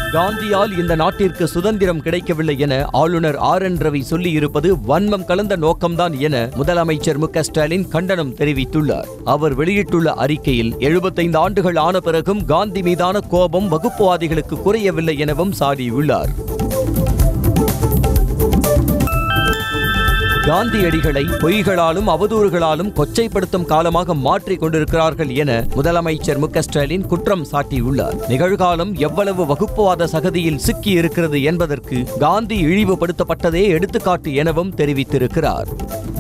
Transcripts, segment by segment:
காந்தியால் இந்த நாட்டிற்கு சுதந்திரம் கிடைக்கவில்லை என ஆளுநர் ஆர் என் ரவி சொல்லியிருப்பது வன்மம் கலந்த நோக்கம்தான் என முதலமைச்சர் மு க ஸ்டாலின் கண்டனம் தெரிவித்துள்ளார் அவர் வெளியிட்டுள்ள அறிக்கையில் எழுபத்தைந்து ஆண்டுகள் ஆன பிறகும் காந்தி மீதான கோபம் வகுப்புவாதிகளுக்கு குறையவில்லை எனவும் சாடியுள்ளார் காந்தியடிகளை பொய்களாலும் அவதூறுகளாலும் கொச்சைப்படுத்தும் காலமாக மாற்றிக் கொண்டிருக்கிறார்கள் என முதலமைச்சர் மு க ஸ்டாலின் குற்றம் சாட்டியுள்ளார் நிகழ்காலம் எவ்வளவு வகுப்புவாத சகதியில் சிக்கி இருக்கிறது என்பதற்கு காந்தி இழிவுபடுத்தப்பட்டதே எடுத்துக்காட்டு எனவும் தெரிவித்திருக்கிறார்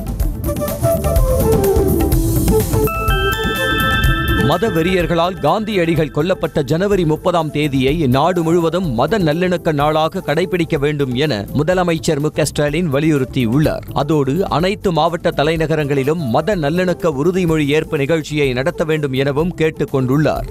மத வெறியர்களால் காந்தியடிகள் கொல்லப்பட்ட ஜனவரி முப்பதாம் தேதியை நாடு முழுவதும் மத நல்லிணக்க நாளாக கடைபிடிக்க வேண்டும் என முதலமைச்சர் மு க ஸ்டாலின் வலியுறுத்தியுள்ளார் அதோடு அனைத்து மாவட்ட தலைநகரங்களிலும் மத நல்லிணக்க உறுதிமொழி ஏற்பு நிகழ்ச்சியை நடத்த வேண்டும் எனவும் கேட்டுக் கொண்டுள்ளார்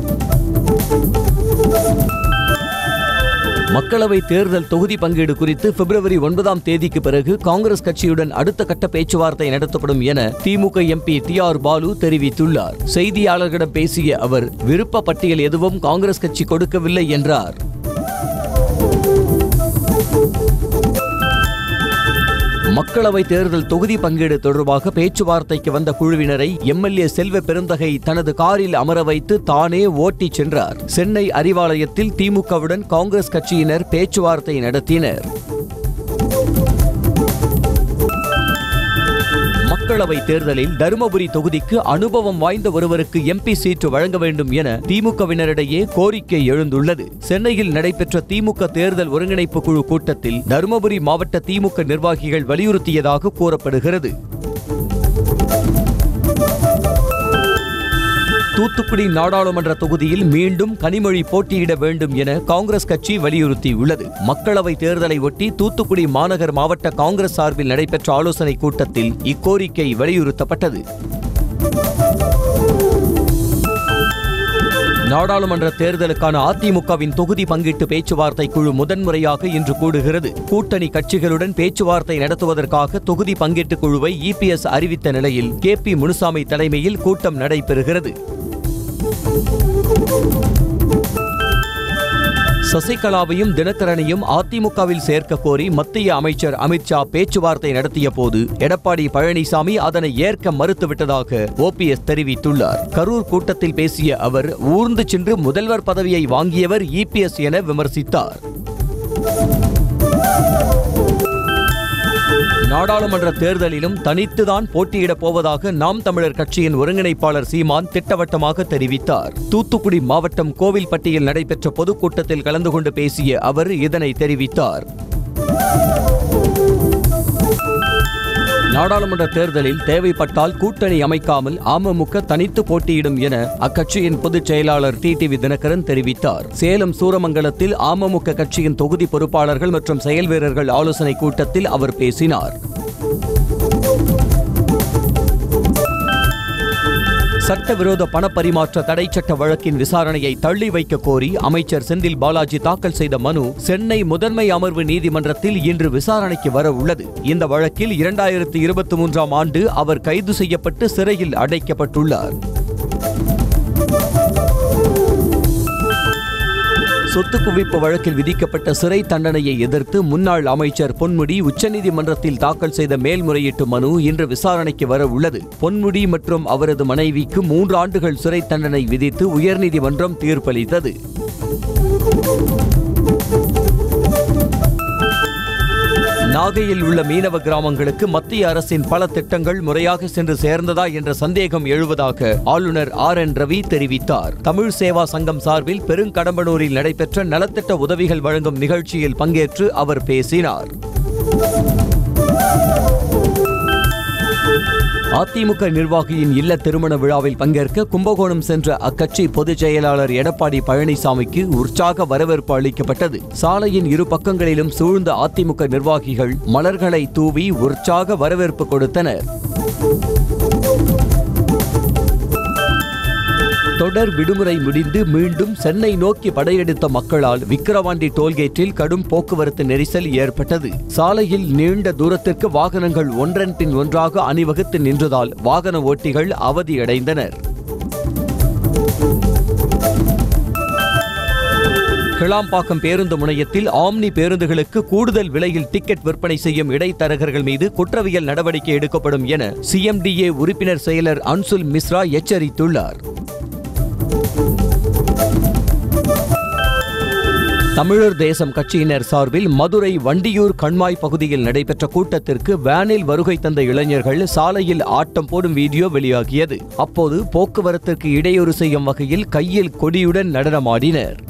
மக்களவை தேர்தல் தொகுதி பங்கீடு குறித்து பிப்ரவரி ஒன்பதாம் தேதிக்கு பிறகு காங்கிரஸ் கட்சியுடன் அடுத்த கட்ட பேச்சுவார்த்தை நடத்தப்படும் என DMK MP T R Baalu தெரிவித்துள்ளார் செய்தியாளர்களிடம் பேசிய அவர் விருப்ப பட்டியல் எதுவும் காங்கிரஸ் கட்சி கொடுக்கவில்லை என்றார் மக்களவை தேர்தல் தொகுதி பங்கீடு தொடர்பாக பேச்சுவார்த்தைக்கு வந்த குழுவினரை எம்எல்ஏ செல்வ பெருந்தகை தனது காரில் அமர வைத்து தானே ஓட்டிச் சென்றார் சென்னை அறிவாலயத்தில் திமுகவுடன் காங்கிரஸ் கட்சியினர் பேச்சுவார்த்தை நடத்தினர் மக்களவை தேர்தலில் தருமபுரி தொகுதிக்கு அனுபவம் வாய்ந்த ஒருவருக்கு எம்பி சீட்டு வழங்க வேண்டும் என திமுகவினரிடையே கோரிக்கை எழுந்துள்ளது சென்னையில் நடைபெற்ற திமுக தேர்தல் ஒருங்கிணைப்பு குழு கூட்டத்தில் தருமபுரி மாவட்ட திமுக நிர்வாகிகள் வலியுறுத்தியதாக கூறப்படுகிறது தூத்துக்குடி நாடாளுமன்ற தொகுதியில் மீண்டும் கனிமொழி போட்டியிட வேண்டும் என காங்கிரஸ் கட்சி வலியுறுத்தியுள்ளது மக்களவை தேர்தலை ஒட்டி தூத்துக்குடி மாநகர் மாவட்ட காங்கிரஸ் சார்பில் நடைபெற்ற ஆலோசனைக் கூட்டத்தில் இக்கோரிக்கை வலியுறுத்தப்பட்டது நாடாளுமன்ற தேர்தலுக்கான அதிமுகவின் தொகுதி பங்கீட்டு பேச்சுவார்த்தை குழு முதன்முறையாக இன்று கூடுகிறது கூட்டணி கட்சிகளுடன் பேச்சுவார்த்தை நடத்துவதற்காக தொகுதி பங்கீட்டு குழுவை இபிஎஸ் அறிவித்த நிலையில் கே பி முனுசாமி தலைமையில் கூட்டம் நடைபெறுகிறது சசிகலாவையும் தினகரனையும் அதிமுகவில் சேர்க்க கோரி மத்திய அமைச்சர் அமித்ஷா பேச்சுவார்த்தை நடத்திய போது எடப்பாடி பழனிசாமி அதனை ஏற்க மறுத்துவிட்டதாக ஓபிஎஸ் தெரிவித்துள்ளார் கரூர் கூட்டத்தில் பேசிய அவர் ஊர்ந்து சென்று முதல்வர் பதவியை வாங்கியவர் இபிஎஸ் என விமர்சித்தார் நாடாளுமன்ற தேர்தலிலும் தனித்துதான் போட்டியிடப் போவதாக நாம் தமிழர் கட்சியின் ஒருங்கிணைப்பாளர் சீமான் திட்டவட்டமாக தெரிவித்தார் தூத்துக்குடி மாவட்டம் கோவில்பட்டியில் நடைபெற்ற பொதுக்கூட்டத்தில் கலந்து கொண்டு பேசிய அவர் இதனை தெரிவித்தார் நாடாளுமன்ற தேர்தலில் தேவைப்பட்டால் கூட்டணி அமைக்காமல் அமமுக தனித்து போட்டியிடும் என அக்கட்சியின் பொதுச் செயலாளர் டிடிவி தினகரன் தெரிவித்தார் சேலம் சூரமங்கலத்தில் அமமுக கட்சியின் தொகுதி பொறுப்பாளர்கள் மற்றும் செயல் வீரர்கள் ஆலோசனைக் கூட்டத்தில் அவர் பேசினார் சட்டவிரோத பணப்பரிமாற்ற தடை சட்ட வழக்கின் விசாரணையை தள்ளி வைக்க கோரி அமைச்சர் செந்தில் பாலாஜி தாக்கல் செய்த மனு சென்னை முதன்மை அமர்வு நீதிமன்றத்தில் இன்று விசாரணைக்கு வர உள்ளது இந்த வழக்கில் இரண்டாயிரத்தி இருபத்தி மூன்றாம் ஆண்டு அவர் கைது செய்யப்பட்டு சிறையில் அடைக்கப்பட்டுள்ளார் சொத்து குவிப்பு வழக்கில் விதிக்கப்பட்ட சிறை தண்டனையை எதிர்த்து முன்னாள் அமைச்சர் பொன்முடி உச்சநீதிமன்றத்தில் தாக்கல் செய்த மேல்முறையீட்டு மனு இன்று விசாரணைக்கு வர உள்ளது பொன்முடி மற்றும் அவரது மனைவிக்கு மூன்று ஆண்டுகள் சிறை தண்டனை விதித்து உயர்நீதிமன்றம் தீர்ப்பளித்தது நாகையில் உள்ள மீனவ கிராமங்களுக்கு மத்திய அரசின் பல திட்டங்கள் முறையாக சென்று சேர்ந்ததா என்ற சந்தேகம் எழுவதாக ஆளுநர் ஆர் என் ரவி தெரிவித்தார் தமிழ் சேவா சங்கம் சார்பில் பெருங்கடம்பனூரில் நடைபெற்ற நலத்திட்ட உதவிகள் வழங்கும் நிகழ்ச்சியில் பங்கேற்று அவர் பேசினார் அதிமுக நிர்வாகியின் இல்ல திருமண விழாவில் பங்கேற்க கும்பகோணம் சென்ற அக்கட்சி பொதுச் செயலாளர் எடப்பாடி பழனிசாமிக்கு உற்சாக வரவேற்பு அளிக்கப்பட்டது சாலையின் இரு பக்கங்களிலும் சூழ்ந்த அதிமுக நிர்வாகிகள் மலர்களை தூவி உற்சாக வரவேற்பு கொடுத்தனர் தொடர் விடுமுறை முடிந்து மீண்டும் சென்னை நோக்கி படையெடுத்த மக்களால் விக்கிரவாண்டி டோல்கேட்டில் கடும் போக்குவரத்து நெரிசல் ஏற்பட்டது சாலையில் நீண்ட தூரத்திற்கு வாகனங்கள் ஒன்றன் பின் ஒன்றாக அணிவகுத்து நின்றதால் வாகன ஓட்டிகள் அவதியடைந்தனர் கிளாம்பாக்கம் பேருந்து முனையத்தில் ஆம்னி பேருந்துகளுக்கு கூடுதல் விலையில் டிக்கெட் விற்பனை செய்யும் இடைத்தரகர்கள் மீது குற்றவியல் நடவடிக்கை எடுக்கப்படும் என சிஎம்டிஏ உறுப்பினர் செயலர் அன்சுல் மிஸ்ரா எச்சரித்துள்ளார் தமிழர் தேசம் கட்சியினர் சார்பில் மதுரை வண்டியூர் கண்மாய் பகுதியில் நடைபெற்ற கூட்டத்திற்கு வேனில் வருகை தந்த இளைஞர்கள் சாலையில் ஆட்டம் போடும் வீடியோ வெளியாகியது அப்போது போக்குவரத்திற்கு இடையூறு செய்யும் வகையில் கையில் கொடியுடன் நடனமாடினர்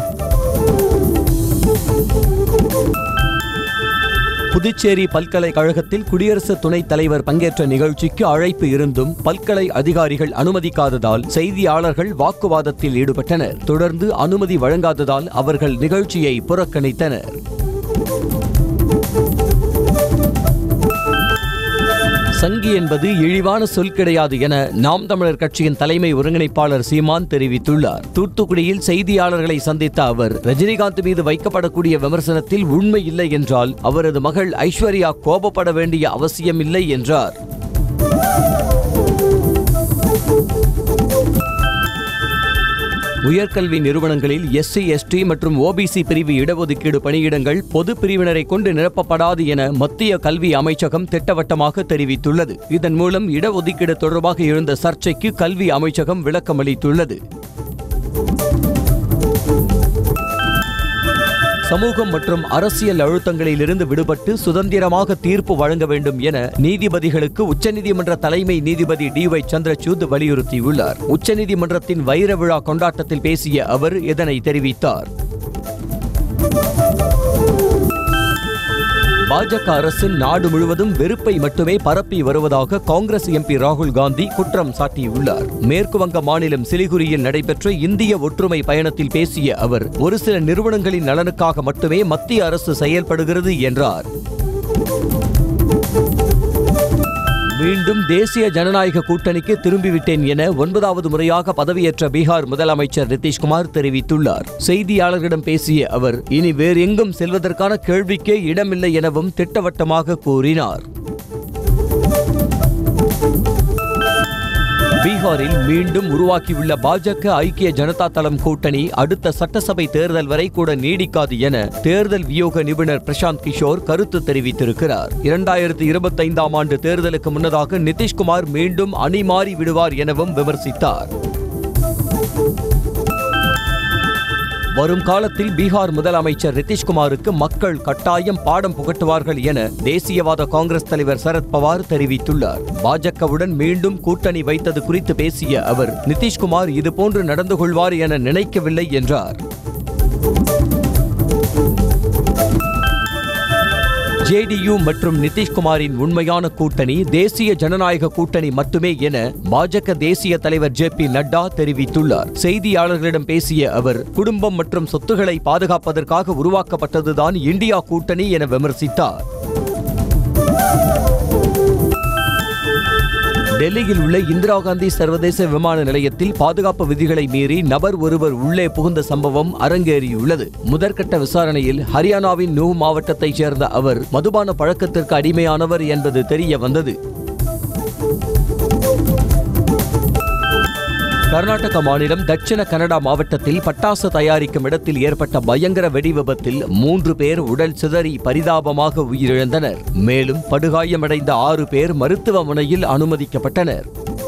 புதுச்சேரி பல்கலைக்கழகத்தில் குடியரசு துணைத் தலைவர் பங்கேற்ற நிகழ்ச்சிக்கு அழைப்பு இருந்தும் பல்கலை அதிகாரிகள் அனுமதிக்காததால் செய்தியாளர்கள் வாக்குவாதத்தில் ஈடுபட்டனர் தொடர்ந்து அனுமதி வழங்காததால் அவர்கள் நிகழ்ச்சியை புறக்கணித்தனர் சங்கி என்பது இழிவான சொல் கிடையாது என நாம் தமிழர் கட்சியின் தலைமை ஒருங்கிணைப்பாளர் சீமான் தெரிவித்துள்ளார் தூத்துக்குடியில் செய்தியாளர்களை சந்தித்த அவர் ரஜினிகாந்த் மீது வைக்கப்படக்கூடிய விமர்சனத்தில் உண்மை இல்லை என்றால் அவரது மகள் ஐஸ்வர்யா கோபப்பட வேண்டிய அவசியமில்லை என்றார் உயர்கல்வி நிறுவனங்களில் எஸ்சி எஸ்டி மற்றும் ஓபிசி பிரிவு இடஒதுக்கீடு பணியிடங்கள் பொது பிரிவினரை கொண்டு நிரப்பப்படாது என மத்திய கல்வி அமைச்சகம் திட்டவட்டமாக தெரிவித்துள்ளது இதன் மூலம் இடஒதுக்கீடு தொடர்பாக எழுந்த சர்ச்சைக்கு கல்வி அமைச்சகம் விளக்கமளித்துள்ளது சமூகம் மற்றும் அரசியல் அழுத்தங்களிலிருந்து விடுபட்டு சுதந்திரமாக தீர்ப்பு வழங்க வேண்டும் என நீதிபதிகளுக்கு உச்சநீதிமன்ற தலைமை நீதிபதி டி ஒய் சந்திரசூட் வலியுறுத்தியுள்ளார் உச்சநீதிமன்றத்தின் வைர விழா கொண்டாட்டத்தில் பேசிய அவர் இதனை தெரிவித்தார் பாஜக அரசு நாடு முழுவதும் வெறுப்பை மட்டுமே பரப்பி வருவதாக காங்கிரஸ் எம்பி ராகுல் காந்தி குற்றம் சாட்டியுள்ளார் மேற்கு வங்க மாநிலம் சிலிகுரியில் நடைபெற்ற இந்திய ஒற்றுமை பயணத்தில் பேசிய அவர் ஒரு சில நிறுவனங்களின் நலனுக்காக மட்டுமே மத்திய அரசு செயல்படுகிறது என்றார் மீண்டும் தேசிய ஜனநாயக கூட்டணிக்கு திரும்பிவிட்டேன் என ஒன்பதாவது முறையாக பதவியேற்ற பீகார் முதலமைச்சர் நிதிஷ்குமார் தெரிவித்துள்ளார் செய்தியாளர்களிடம் பேசிய அவர் இனி வேறு எங்கும் செல்வதற்கான கேள்விக்கே இடமில்லை எனவும் திட்டவட்டமாக கூறினார் பீகாரில் மீண்டும் உருவாக்கியுள்ள பாஜக ஐக்கிய ஜனதா தளம் கூட்டணி அடுத்த சட்டசபை தேர்தல் வரை கூட நீடிக்காது என தேர்தல் வியோக நிபுணர் பிரசாந்த் கிஷோர் கருத்து தெரிவித்திருக்கிறார் இரண்டாயிரத்தி இருபத்தைந்தாம் ஆண்டு தேர்தலுக்கு முன்னதாக நிதிஷ்குமார் மீண்டும் அணி மாறி விடுவார் எனவும் விமர்சித்தார் வரும் காலத்தில் பீகார் முதலமைச்சர் நிதிஷ்குமாருக்கு மக்கள் கட்டாயம் பாடம் புகட்டுவார்கள் என தேசியவாத காங்கிரஸ் தலைவர் சரத் பவார் தெரிவித்துள்ளார் பாஜகவுடன் மீண்டும் கூட்டணி வைத்தது குறித்து பேசிய அவர் நிதிஷ்குமார் இதுபோன்று நடந்து கொள்வார் என நினைக்கவில்லை என்றார் ஜேடியு மற்றும் நிதிஷ்குமாரின் உண்மையான கூட்டணி தேசிய ஜனநாயக கூட்டணி மட்டுமே என பாஜக தேசிய தலைவர் ஜே பி நட்டா தெரிவித்துள்ளார் செய்தியாளர்களிடம் பேசிய அவர் குடும்பம் மற்றும் சொத்துக்களை பாதுகாப்பதற்காக உருவாக்கப்பட்டதுதான் இந்தியா கூட்டணி என விமர்சித்தார் டெல்லியில் உள்ள இந்திரா காந்தி சர்வதேச விமான நிலையத்தில் பாதுகாப்பு விதிகளை மீறி நபர் ஒருவர் உள்ளே புகுந்த சம்பவம் அரங்கேறியுள்ளது முதற்கட்ட விசாரணையில் ஹரியானாவின் நூ மாவட்டத்தைச் சேர்ந்த அவர் மதுபான பழக்கத்திற்கு அடிமையானவர் என்பது தெரிய வந்தது கர்நாடக மாநிலம் தட்சிண கனடா மாவட்டத்தில் பட்டாசு தயாரிக்கும் இடத்தில் ஏற்பட்ட பயங்கர வெடி விபத்தில் மூன்று பேர் உடல் சிதறி பரிதாபமாக உயிரிழந்தனர் மேலும் படுகாயமடைந்த ஆறு பேர் மருத்துவமனையில் அனுமதிக்கப்பட்டனர்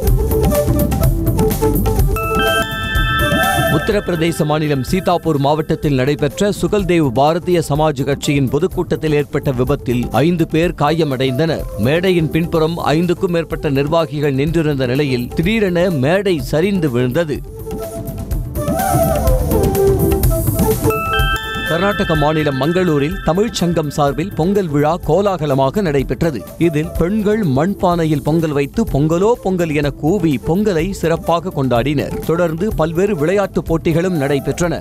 உத்தரப்பிரதேச மாநிலம் சீதாப்பூர் மாவட்டத்தில் நடைபெற்ற சுகல்தேவ் பாரதிய சமாஜ் கட்சியின் பொதுக்கூட்டத்தில் ஏற்பட்ட விபத்தில் ஐந்து பேர் காயமடைந்தனர் மேடையின் பின்புறம் ஐந்துக்கும் மேற்பட்ட நிர்வாகிகள் நின்றிருந்த நிலையில் திடீரென மேடை சரிந்து விழுந்தது கர்நாடக மாநிலம் மங்களூரில் தமிழ்ச் சங்கம் சார்பில் பொங்கல் விழா கோலாகலமாக நடைபெற்றது இதில் பெண்கள் மண்பானையில் பொங்கல் வைத்து பொங்கலோ பொங்கல் என கூவி பொங்கலை சிறப்பாக கொண்டாடினர் தொடர்ந்து பல்வேறு விளையாட்டுப் போட்டிகளும் நடைபெற்றன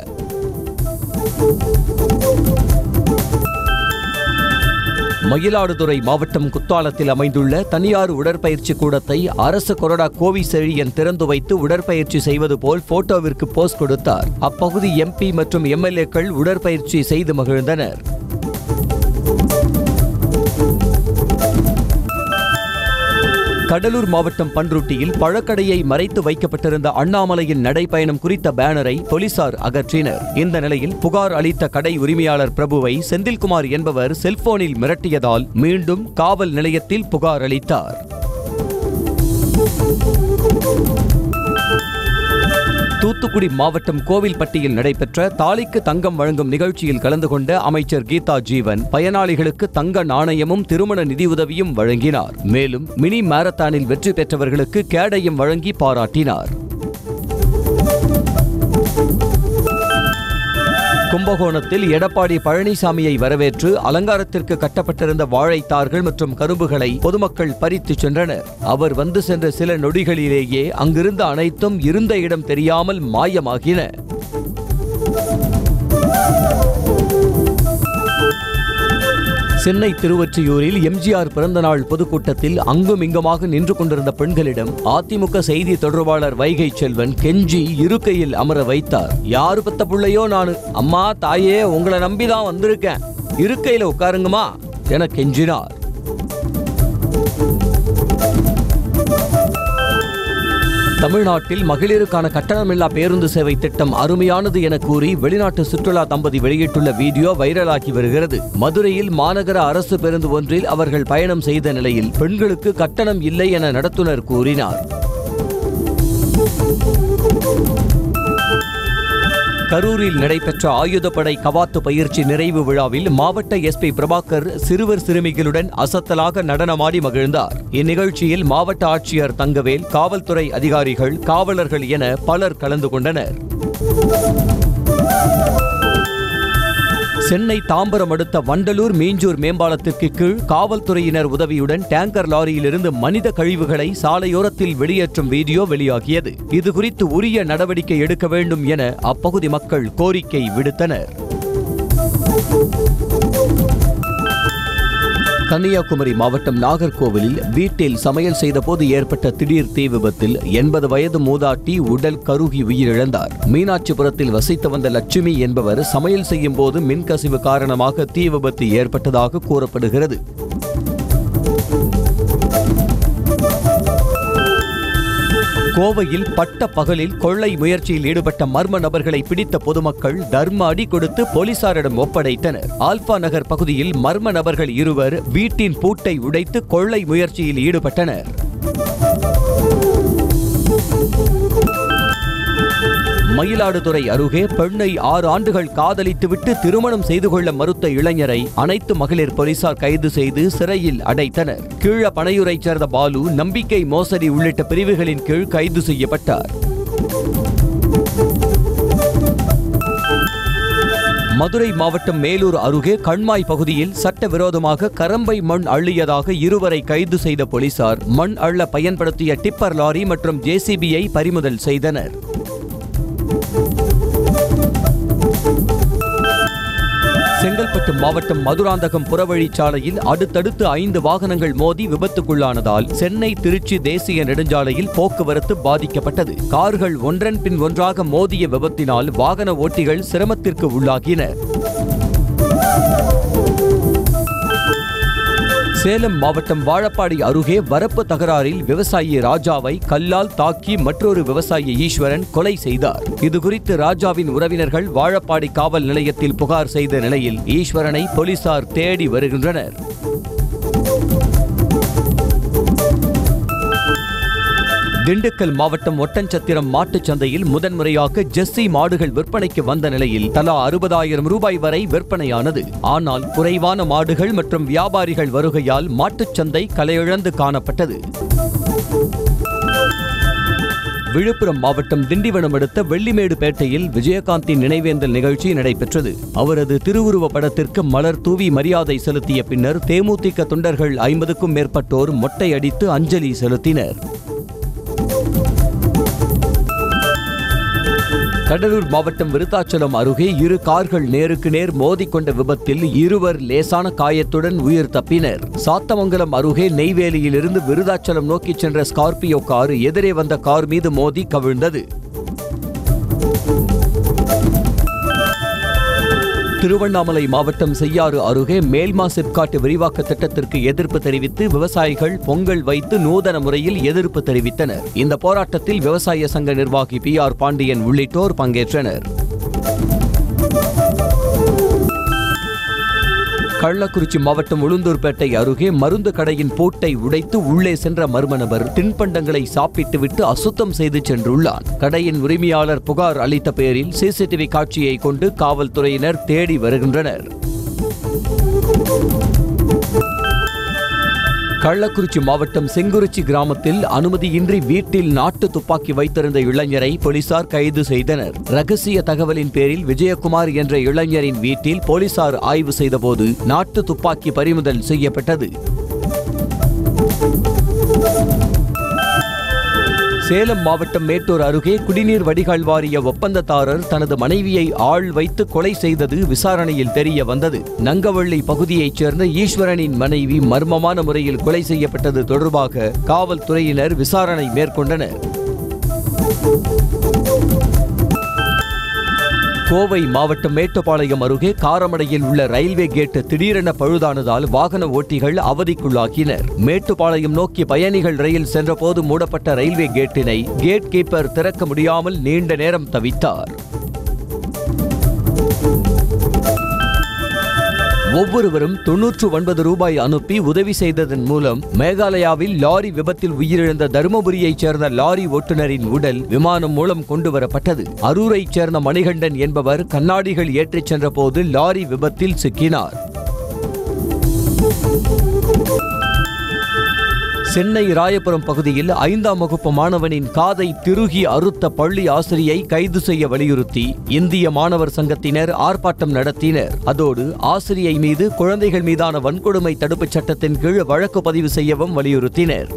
மயிலாடுதுறை மாவட்டம் குத்தாலத்தில் அமைந்துள்ள தனியார் உடற்பயிற்சி கூடத்தை அரசு கொறடா கோவி செழியன் திறந்து வைத்து உடற்பயிற்சி செய்வது போல் போட்டோவிற்கு போஸ் கொடுத்தார் அப்பகுதி எம்பி மற்றும் எம்எல்ஏக்கள் உடற்பயிற்சி செய்து மகிழ்ந்தனர் கடலூர் மாவட்டம் பன்ருட்டியில் பழக்கடையை மறைத்து வைக்கப்பட்டிருந்த அண்ணாமலையின் நடைப்பயணம் குறித்த பேனரை போலீசார் அகற்றினர் இந்த நிலையில் புகார் அளித்த கடை உரிமையாளர் பிரபுவை செந்தில்குமார் என்பவர் செல்போனில் மிரட்டியதால் மீண்டும் காவல் நிலையத்தில் புகார் அளித்தார் தூத்துக்குடி மாவட்டம் கோவில்பட்டியில் நடைபெற்ற தாலிக்கு தங்கம் வழங்கும் நிகழ்ச்சியில் கலந்து கொண்ட அமைச்சர் கீதா ஜீவன் பயனாளிகளுக்கு தங்க நாணயமும் திருமண நிதியுதவியும் வழங்கினார் மேலும் மினி மாரத்தானில் வெற்றி பெற்றவர்களுக்கு கேடயம் வழங்கி பாராட்டினார் கும்பகோணத்தில் எடப்பாடி பழனிசாமியை வரவேற்று அலங்காரத்திற்கு கட்டப்பட்டிருந்த வாழைத்தார்கள் மற்றும் கரும்புகளை பொதுமக்கள் பறித்துச் சென்றனர் அவர் வந்து சென்ற சில நொடிகளிலேயே அங்கிருந்த அனைத்தும் இருந்த இடம் தெரியாமல் மாயமாகின சென்னை திருவொற்றியூரில் எம்ஜிஆர் பிறந்தநாள் பொதுக்கூட்டத்தில் அங்கும் இங்குமாக நின்று கொண்டிருந்த பெண்களிடம் அதிமுக செய்தி தொடர்பாளர் வைகை செல்வன் கெஞ்சி இருக்கையில் அமர வைத்தார் யாரு பத்த புள்ளையோ நானு அம்மா தாயே உங்களை நம்பிதான் வந்திருக்கேன் இருக்கையில உட்காருங்கம்மா என கெஞ்சினார் தமிழ்நாட்டில் மகளிருக்கான கட்டணமில்லா பேருந்து சேவை திட்டம் அருமையானது என கூறி வெளிநாட்டு சுற்றுலா தம்பதி வெளியிட்டுள்ள வீடியோ வைரலாகி வருகிறது மதுரையில் மாநகர அரசு பேருந்து ஒன்றில் அவர்கள் பயணம் செய்த நிலையில் பெண்களுக்கு கட்டணம் இல்லை என நடத்துனர் கூறினார் கரூரில் நடைபெற்ற ஆயுதப்படை கவாத்து பயிற்சி நிறைவு விழாவில் மாவட்ட எஸ்பி பிரபாகர் சிறுவர் சிறுமிகளுடன் அசத்தலாக நடனமாடி மகிழ்ந்தார் இந்நிகழ்ச்சியில் மாவட்ட ஆட்சியர் தங்கவேல் காவல்துறை அதிகாரிகள் காவலர்கள் என பலர் கலந்து கொண்டனர் சென்னை தாம்பரம் அடுத்த வண்டலூர் மீஞ்சூர் மேம்பாலத்திற்கு கீழ் காவல்துறையினர் உதவியுடன் டேங்கர் லாரியிலிருந்து மனித கழிவுகளை சாலையோரத்தில் வெளியேற்றும் வீடியோ வெளியாகியது இதுகுறித்து உரிய நடவடிக்கை எடுக்க வேண்டும் என அப்பகுதி மக்கள் கோரிக்கை விடுத்தனர் கன்னியாகுமரி மாவட்டம் நாகர்கோவிலில் வீட்டில் சமையல் செய்தபோது ஏற்பட்ட திடீர் தீ விபத்தில் எண்பது வயது மூதாட்டி உடல் கருகி உயிரிழந்தார் மீனாட்சிபுரத்தில் வசித்து வந்த லட்சுமி என்பவர் சமையல் செய்யும் போது மின்கசிவு காரணமாக தீ விபத்து ஏற்பட்டதாக கூறப்படுகிறது கோவையில் பட்ட பகலில் கொள்ளை முயற்சியில் ஈடுபட்ட மர்ம நபர்களை பிடித்த பொதுமக்கள் தர்ம அடி கொடுத்து போலீசாரிடம் ஒப்படைத்தனர் ஆல்பா நகர் பகுதியில் மர்ம நபர்கள் இருவர் வீட்டின் பூட்டை உடைத்து கொள்ளை முயற்சியில் ஈடுபட்டனர் மயிலாடுதுறை அருகே பெண்ணை ஆறு ஆண்டுகள் காதலித்துவிட்டு திருமணம் செய்து கொள்ள மறுத்த இளைஞரை அனைத்து மகளிர் போலீசார் கைது செய்து சிறையில் அடைத்தனர் கீழ பனையூரைச் சேர்ந்த பாலு நம்பிக்கை மோசடி உள்ளிட்ட பிரிவுகளின் கீழ் கைது செய்யப்பட்டார் மதுரை மாவட்டம் மேலூர் அருகே கண்மாய் பகுதியில் சட்டவிரோதமாக கரம்பை மண் அள்ளியதாக இருவரை கைது செய்த போலீசார் மண் அள்ள பயன்படுத்திய டிப்பர் லாரி மற்றும் ஜேசிபியை பறிமுதல் செய்தனர் செங்கல்பட்டு மாவட்டம் மதுராந்தகம் புறவழிச்சாலையில் அடுத்தடுத்து ஐந்து வாகனங்கள் மோதி விபத்துக்குள்ளானதால் சென்னை திருச்சி தேசிய நெடுஞ்சாலையில் போக்குவரத்து பாதிக்கப்பட்டது கார்கள் ஒன்றன் பின் ஒன்றாக மோதிய விபத்தினால் வாகன ஓட்டிகள் சிரமத்திற்கு உள்ளாகினர் சேலம் மாவட்டம் வாழப்பாடி அருகே வரப்பு தகராறில் விவசாயி ராஜாவை கல்லால் தாக்கி மற்றொரு விவசாயி ஈஸ்வரன் கொலை செய்தார் இதுகுறித்து ராஜாவின் உறவினர்கள் வாழப்பாடி காவல் நிலையத்தில் புகார் செய்த நிலையில் ஈஸ்வரனை போலீசார் தேடி வருகின்றனர் திண்டுக்கல் மாவட்டம் ஒட்டன்சத்திரம் மாட்டுச் சந்தையில் முதன்முறையாக ஜெர்சி மாடுகள் விற்பனைக்கு வந்த நிலையில் தலா அறுபதாயிரம் ரூபாய் வரை விற்பனையானது ஆனால் குறைவான மாடுகள் மற்றும் வியாபாரிகள் வருகையால் மாட்டுச் சந்தை கலையிழந்து காணப்பட்டது விழுப்புரம் மாவட்டம் திண்டிவனம் அடுத்த வெள்ளிமேடு பேட்டையில் விஜயகாந்தின் நினைவேந்தல் நிகழ்ச்சி நடைபெற்றது அவரது திருவுருவ படத்திற்கு மலர் தூவி மரியாதை செலுத்திய பின்னர் தேமுதிக தொண்டர்கள் ஐம்பதுக்கும் மேற்பட்டோர் மொட்டை அடித்து அஞ்சலி செலுத்தினர் கடலூர் மாவட்டம் விருத்தாச்சலம் அருகே இரு கார்கள் நேருக்கு நேர் மோதிக்கொண்ட விபத்தில் இருவர் லேசான காயத்துடன் உயிர் தப்பினர் சாத்தமங்கலம் அருகே நெய்வேலியிலிருந்து விருதாச்சலம் நோக்கிச் சென்ற ஸ்கார்பியோ கார் எதிரே வந்த கார் மீது மோதி கவிழ்ந்தது திருவண்ணாமலை மாவட்டம் செய்யாறு அருகே மேல்மா சிப்காட் விரிவாக்க திட்டத்திற்கு எதிர்ப்பு தெரிவித்து விவசாயிகள் பொங்கல் வைத்து நூதன முறையில் எதிர்ப்பு தெரிவித்தனர் இந்த போராட்டத்தில் விவசாய சங்க நிர்வாகி பி ஆர் பாண்டியன் உள்ளிட்டோர் பங்கேற்றனர் கள்ளக்குறிச்சி மாவட்டம் உளுந்தூர்பேட்டை அருகே மருந்து கடையின் பூட்டை உடைத்து உள்ளே சென்ற மர்ம நபர் தின்பண்டங்களை சாப்பிட்டுவிட்டு அசுத்தம் செய்து சென்றுள்ளான் கடையின் உரிமையாளர் புகார் அளித்த பேரில் சிசிடிவி காட்சியை கொண்டு காவல்துறையினர் தேடி வருகின்றனர் கள்ளக்குறிச்சி மாவட்டம் செங்குறிச்சி கிராமத்தில் அனுமதியின்றி வீட்டில் நாட்டு துப்பாக்கி வைத்திருந்த இளைஞரை போலீசார் கைது செய்தனர் ரகசிய தகவலின் பேரில் விஜயகுமார் என்ற இளைஞரின் வீட்டில் போலீசார் ஆய்வு செய்தபோது நாட்டு துப்பாக்கி பறிமுதல் செய்யப்பட்டது சேலம் மாவட்டம் மேட்டூர் அருகே குடிநீர் வடிகால் வாரிய ஒப்பந்ததாரர் தனது மனைவியை ஆள் வைத்து கொலை செய்தது விசாரணையில் தெரிய வந்தது நங்கவள்ளி பகுதியைச் சேர்ந்த ஈஸ்வரனின் மனைவி மர்மமான முறையில் கொலை செய்யப்பட்டது தொடர்பாக காவல்துறையினர் விசாரணை மேற்கொண்டனர் கோவை மாவட்டம் மேட்டுப்பாளையம் அருகே காரமடையில் உள்ள ரயில்வே கேட் திடீரென பழுதானதால் வாகன ஓட்டிகள் அவதிக்குள்ளாகினர் மேட்டுப்பாளையம் நோக்கி பயணிகள் ரயில் சென்றபோது மூடப்பட்ட ரயில்வே கேட்டினை கேட் கீப்பர் திறக்க முடியாமல் நீண்ட நேரம் தவித்தார் ஒவ்வொருவரும் தொன்னூற்று ஒன்பது ரூபாய் அனுப்பி உதவி செய்ததன் மூலம் மேகாலயாவில் லாரி விபத்தில் உயிரிழந்த தருமபுரியைச் சேர்ந்த லாரி ஓட்டுநரின் உடல் விமானம் மூலம் கொண்டு வரப்பட்டது அரூரைச் சேர்ந்த மணிகண்டன் என்பவர் கண்ணாடிகள் ஏற்றிச் சென்றபோது லாரி விபத்தில் சிக்கினார் சென்னை ராயபுரம் பகுதியில் ஐந்தாம் வகுப்பு மாணவனின் காதை திருகி அறுத்த பள்ளி ஆசிரியை கைது செய்ய வலியுறுத்தி இந்திய மாணவர் சங்கத்தினர் ஆர்ப்பாட்டம் நடத்தினர் அதோடு ஆசிரியை மீது குழந்தைகள் மீதான வன்கொடுமை தடுப்புச் சட்டத்தின் கீழ் வழக்கு பதிவு செய்யவும் வலியுறுத்தினர்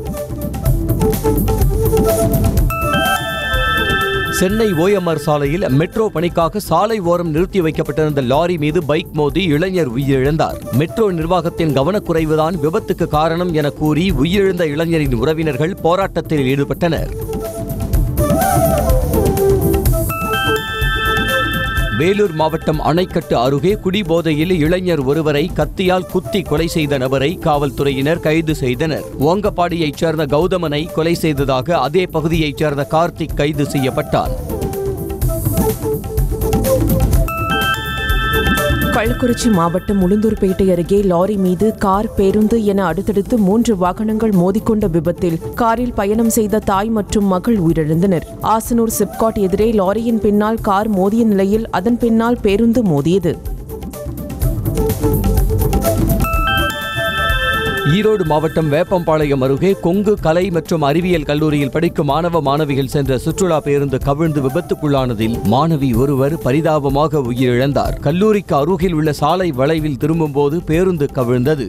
சென்னை ஓஎம்ஆர் சாலையில் மெட்ரோ பணிக்காக சாலை ஓரம் நிறுத்தி வைக்கப்பட்டிருந்த லாரி மீது பைக் மோதி இளைஞர் உயிரிழந்தார் மெட்ரோ நிர்வாகத்தின் கவனக்குறைவுதான் விபத்துக்கு காரணம் என கூறி உயிரிழந்த இளைஞரின் உறவினர்கள் போராட்டத்தில் ஈடுபட்டனர் வேலூர் மாவட்டம் அணைக்கட்டு அருகே குடிபோதையில் இளைஞர் ஒருவரை கத்தியால் குத்தி கொலை செய்த நபரை காவல்துறையினர் கைது செய்தனர் ஓங்கப்பாடியைச் சேர்ந்த கௌதமனை கொலை செய்ததாக அதே பகுதியைச் சேர்ந்த கார்த்திக் கைது செய்யப்பட்டான் கள்ளக்குறிச்சி மாவட்டம் உளுந்தூர்பேட்டை அருகே லாரி மீது கார் பேருந்து என அடுத்தடுத்து மூன்று வாகனங்கள் மோதிக்கொண்ட விபத்தில் காரில் பயணம் செய்த தாய் மற்றும் மகள் உயிரிழந்தனர் ஆசனூர் சிப்காட் எதிரே லாரியின் பின்னால் கார் மோதிய நிலையில் அதன் பின்னால் பேருந்து மோதியது ஈரோடு மாவட்டம் வேப்பம்பாளையம் அருகே கொங்கு கலை மற்றும் அறிவியல் கல்லூரியில் படிக்கும் மாணவ மாணவிகள் சென்ற சுற்றுலா பேருந்து கவிழ்ந்து விபத்துக்குள்ளானதில் மாணவி ஒருவர் பரிதாபமாக உயிரிழந்தார் கல்லூரிக்கு அருகில் உள்ள சாலை வளைவில் திரும்பும்போது பேருந்து கவிழ்ந்தது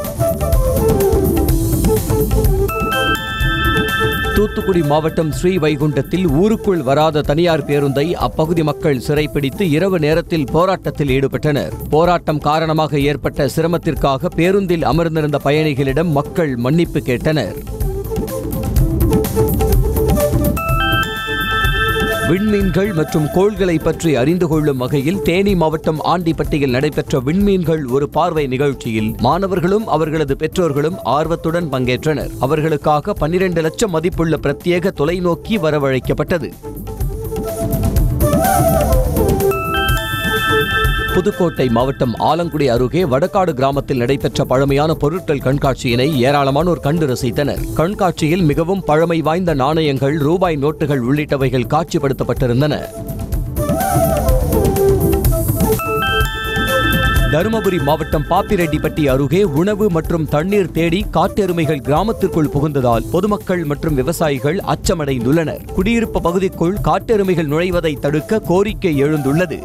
தூத்துக்குடி மாவட்டம் ஸ்ரீவைகுண்டத்தில் ஊருக்குள் வராத தனியார் பேருந்தை அப்பகுதி மக்கள் சிறைப்பிடித்து இரவு நேரத்தில் போராட்டத்தில் ஈடுபட்டனர் போராட்டம் காரணமாக ஏற்பட்ட சிரமத்திற்காக பேருந்தில் அமர்ந்திருந்த பயணிகளிடம் மக்கள் மன்னிப்பு கேட்டனர் விண்மீன்கள் மற்றும் கோள்களை பற்றி அறிந்து கொள்ளும் வகையில் தேனி மாவட்டம் ஆண்டிப்பட்டியில் நடைபெற்ற விண்மீன்கள் ஒரு பார்வை நிகழ்ச்சியில் மாணவர்களும் அவர்களது பெற்றோர்களும் ஆர்வத்துடன் பங்கேற்றனர் அவர்களுக்காக பன்னிரண்டு லட்சம் மதிப்புள்ள பிரத்யேக தொலைநோக்கி வரவழைக்கப்பட்டது புதுக்கோட்டை மாவட்டம் ஆலங்குடி அருகே வடக்காடு கிராமத்தில் நடைபெற்ற பழமையான பொருட்கள் கண்காட்சியினை ஏராளமானோர் கண்டு ரசித்தனர் கண்காட்சியில் மிகவும் பழமை வாய்ந்த நாணயங்கள் ரூபாய் நோட்டுகள் உள்ளிட்டவைகள் காட்சிப்படுத்தப்பட்டிருந்தன தருமபுரி மாவட்டம் பாப்பிரெட்டிப்பட்டி அருகே உணவு மற்றும் தண்ணீர் தேடி காட்டெருமைகள் கிராமத்திற்குள் புகுந்ததால் பொதுமக்கள் மற்றும் விவசாயிகள் அச்சமடைந்துள்ளனர் குடியிருப்பு பகுதிக்குள் காட்டெருமைகள் நுழைவதை தடுக்க கோரிக்கை எழுந்துள்ளது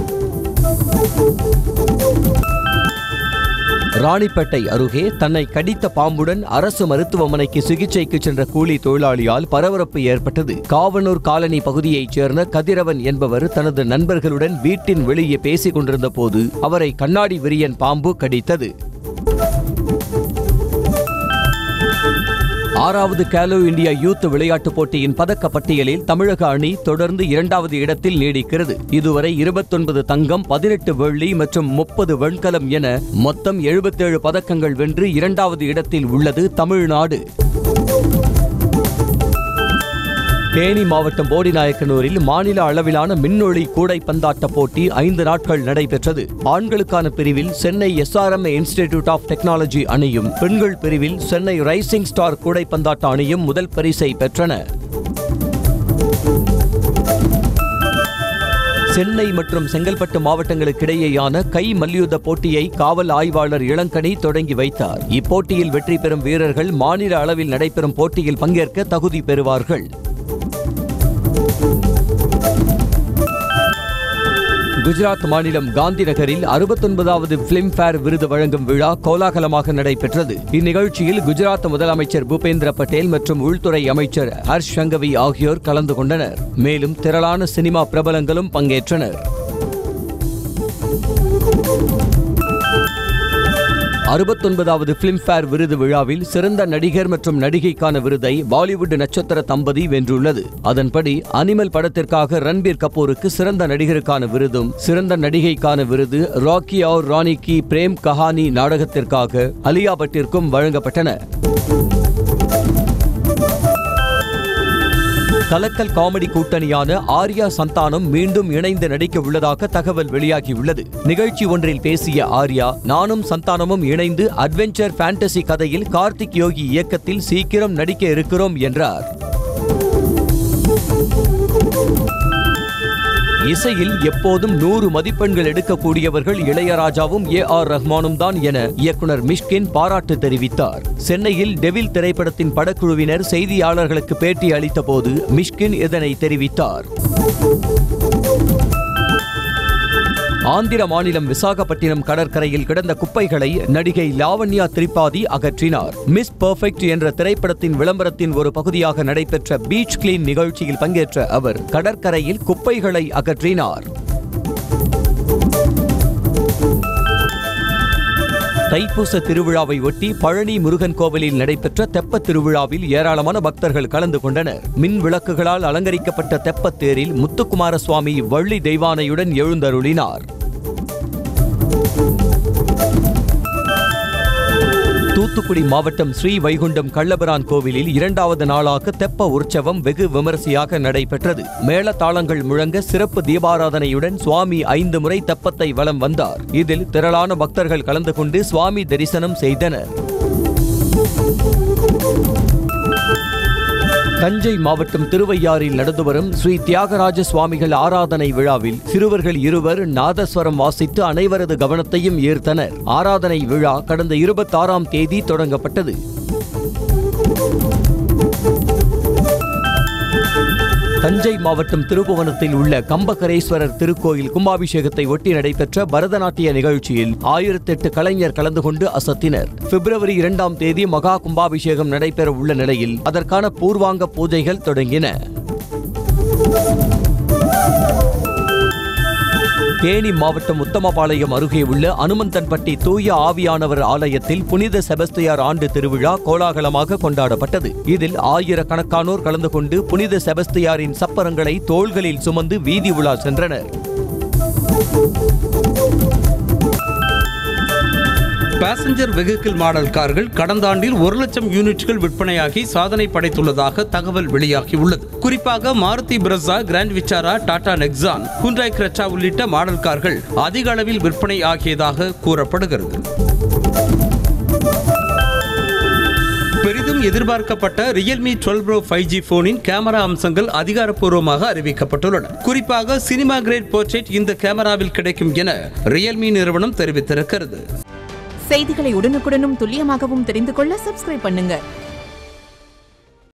ராணிப்பேட்டை அருகே தன்னை கடித்த பாம்புடன் அரசு மருத்துவமனைக்கு சிகிச்சைக்கு சென்ற கூலி தொழிலாளியால் பரபரப்பு ஏற்பட்டது காவனூர் காலனி பகுதியைச் சேர்ந்த கதிரவன் என்பவர் தனது நண்பர்களுடன் வீட்டின் வெளியே பேசிக் கொண்டிருந்த போது அவரை கண்ணாடி விரியன் பாம்பு கடித்தது ஆறாவது கேலோ இந்தியா யூத் விளையாட்டுப் போட்டியின் பதக்க பட்டியலில் தமிழக அணி தொடர்ந்து இரண்டாவது இடத்தில் நீடிக்கிறது இதுவரை இருபத்தொன்பது தங்கம் பதினெட்டு வெள்ளி மற்றும் முப்பது வெண்கலம் என மொத்தம் எழுபத்தேழு பதக்கங்கள் வென்று இரண்டாவது இடத்தில் உள்ளது தமிழ்நாடு தேனி மாவட்டம் போடிநாயக்கனூரில் மாநில அளவிலான மின்னொளி கூடை பந்தாட்ட போட்டி ஐந்து நாட்கள் நடைபெற்றது ஆண்களுக்கான பிரிவில் Chennai SRM Institute of Technology அணியும் பெண்கள் பிரிவில் சென்னை ரைசிங் ஸ்டார் கூடை பந்தாட்ட அணியும் முதல் பரிசை பெற்றன சென்னை மற்றும் செங்கல்பட்டு மாவட்டங்களுக்கிடையேயான கை மல்யுத்த போட்டியை காவல் ஆய்வாளர் இளங்கனி தொடங்கி வைத்தார் இப்போட்டியில் வெற்றி பெறும் வீரர்கள் மாநில அளவில் நடைபெறும் போட்டியில் பங்கேற்க தகுதி பெறுவார்கள் குஜராத் மாநிலம் காந்தி நகரில் அறுபத்தொன்பதாவது பிலிம்பேர் விருது வழங்கும் விழா கோலாகலமாக நடைபெற்றது இந்நிகழ்ச்சியில் குஜராத் முதலமைச்சர் பூபேந்திர பட்டேல் மற்றும் உள்துறை அமைச்சர் ஹர்ஷ் சங்கவி ஆகியோர் கலந்து கொண்டனர் மேலும் திரளான சினிமா பிரபலங்களும் பங்கேற்றனர் அறுபத்தொன்பதாவது பிலிம்பேர் விருது விழாவில் சிறந்த நடிகர் மற்றும் நடிகைக்கான விருதை பாலிவுட் நட்சத்திர தம்பதி வென்றுள்ளது அதன்படி அனிமல் படத்திற்காக ரன்பீர் கபூருக்கு சிறந்த நடிகருக்கான விருதும் சிறந்த நடிகைக்கான விருது ராக்கி और ராணி கி பிரேம் கஹானி நாடகத்திற்காக அலியா பட்டிற்கும் வழங்கப்பட்டன கலக்கல் காமெடி கூட்டணியான ஆர்யா சந்தானம் மீண்டும் இணைந்து நடிக்க உள்ளதாக தகவல் வெளியாகியுள்ளது நிகழ்ச்சி ஒன்றில் பேசிய ஆர்யா நானும் சந்தானமும் இணைந்து அட்வென்ச்சர் ஃபேண்டசி கதையில் கார்த்திக் யோகி இயக்கத்தில் சீக்கிரம் நடிக்க இருக்கிறோம் என்றார் இசையில் எப்போதும் நூறு மதிப்பெண்கள் எடுக்கக்கூடியவர்கள் இளையராஜாவும் ஏ ஆர் ரஹ்மானும் தான் என இயக்குனர் மிஷ்கின் பாராட்டு தெரிவித்தார் சென்னையில் டெவில் திரைப்படத்தின் படக்குழுவினர் செய்தியாளர்களுக்கு பேட்டி அளித்தபோது மிஷ்கின் இதனை தெரிவித்தார் ஆந்திர மாநிலம் விசாகப்பட்டினம் கடற்கரையில் கிடந்த குப்பைகளை நடிகை லாவண்யா திரிபாதி அகற்றினார் மிஸ் பர்ஃபெக்ட் என்ற திரைப்படத்தின் விளம்பரத்தின் ஒரு பகுதியாக நடைபெற்ற பீச் கிளீன் நிகழ்ச்சியில் பங்கேற்ற அவர் கடற்கரையில் குப்பைகளை அகற்றினார் தைப்பூச திருவிழாவை ஒட்டி பழனி முருகன் கோவிலில் நடைபெற்ற தெப்பத் திருவிழாவில் ஏராளமான பக்தர்கள் கலந்து கொண்டனர் மின் விளக்குகளால் அலங்கரிக்கப்பட்ட தெப்பத் தேரில் முத்துக்குமார சுவாமி வள்ளி தெய்வானையுடன் எழுந்தருளினார் தூத்துக்குடி மாவட்டம் ஸ்ரீ வைகுண்டம் கள்ளபிரான் கோவிலில் இரண்டாவது நாளாக தெப்ப உற்சவம் வெகு விமரிசையாக நடைபெற்றது மேளதாளங்கள் முழங்க சிறப்பு தீபாராதனையுடன் சுவாமி ஐந்து முறை தெப்பத்தை வலம் வந்தார் இதில் திரளான பக்தர்கள் கலந்து கொண்டு சுவாமி தரிசனம் செய்தனர் தஞ்சை மாவட்டம் திருவையாறில் நடந்து வரும் ஸ்ரீ தியாகராஜ சுவாமிகள் ஆராதனை விழாவில் சிறுவர்கள் இருவர் நாதஸ்வரம் வாசித்து அனைவரது கவனத்தையும் ஈர்த்தனர் ஆராதனை விழா கடந்த இருபத்தாறாம் தேதி தொடங்கப்பட்டது தஞ்சை மாவட்டம் திருப்புவனத்தில் உள்ள கம்பகரேஸ்வரர் திருக்கோயில் கும்பாபிஷேகத்தை ஒட்டி நடைபெற்ற பரதநாட்டிய நிகழ்ச்சியில் ஆயிரத்தெட்டு கலைஞர் கலந்து கொண்டு அசத்தினர் பிப்ரவரி இரண்டாம் தேதி மகா கும்பாபிஷேகம் நடைபெற உள்ள நிலையில் அதற்கான பூர்வாங்க பூஜைகள் தொடங்கின தேனி மாவட்டம் உத்தமபாளையம் அருகே உள்ள அனுமந்தன்பட்டி தூய ஆவியானவர் ஆலயத்தில் புனித செபஸ்தியார் ஆண்டு திருவிழா கோலாகலமாக கொண்டாடப்பட்டது இதில் ஆயிரக்கணக்கானோர் கலந்து கொண்டு புனித செபஸ்தியாரின் சப்பரங்களை தோள்களில் சுமந்து வீதி உலா சென்றனர் பாசஞ்சர் வெஹிக்கிள் மாடல் கார்கள் கடந்த ஆண்டில் ஒரு லட்சம் யூனிட்கள் விற்பனையாகி சாதனை படைத்துள்ளதாக தகவல் வெளியாகியுள்ளது குறிப்பாக Maruti Brezza Grand Vitara Tata Nexon Hyundai Creta உள்ளிட்ட மாடல் கார்கள் அதிக அளவில் விற்பனை ஆகியதாக கூறப்படுகிறது பெரிதும் எதிர்பார்க்கப்பட்ட Realme twelve pro five G போனின் கேமரா அம்சங்கள் அதிகாரப்பூர்வமாக அறிவிக்கப்பட்டுள்ளன குறிப்பாக சினிமா கிரேட் போர்ட்ரேட் இந்த கேமராவில் கிடைக்கும் என ரியல்மி நிறுவனம் தெரிவித்திருக்கிறது செய்திகளை உடனுக்குடனும் துல்லியமாகவும் தெரிந்து கொள்ள சப்ஸ்கிரைப் பண்ணுங்க